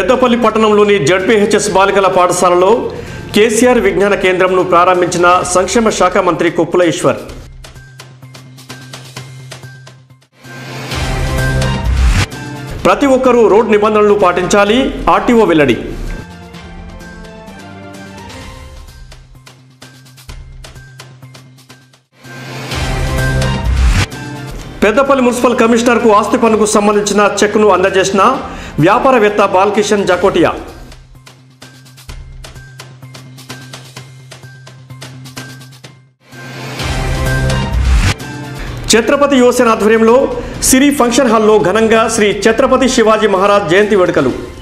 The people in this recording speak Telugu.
పెద్దపల్లి పట్టణంలోని జడ్పీహెచ్ఎస్ బాలికల పాఠశాలలో కేసీఆర్ విజ్ఞాన కేంద్రంను ప్రారంభించిన సంక్షేమ శాఖ మంత్రి కొప్పుల ఈశ్వర్ ప్రతి ఒక్కరూ రోడ్ నిబంధనలు పాటించాలి ఆర్టీఓ వెల్లడి పెద్దపల్లి మున్సిపల్ కమిషనర్కు ఆస్తి పన్నుకు సంబంధించిన చెక్ను అందజేసిన వ్యాపారవేత్త బాలకిషన్ జకోటియా ఛత్రపతి యువసేన ఆధ్వర్యంలో సిరి ఫంక్షన్ హాల్లో ఘనంగా శ్రీ ఛత్రపతి శివాజీ మహారాజ్ జయంతి వేడుకలు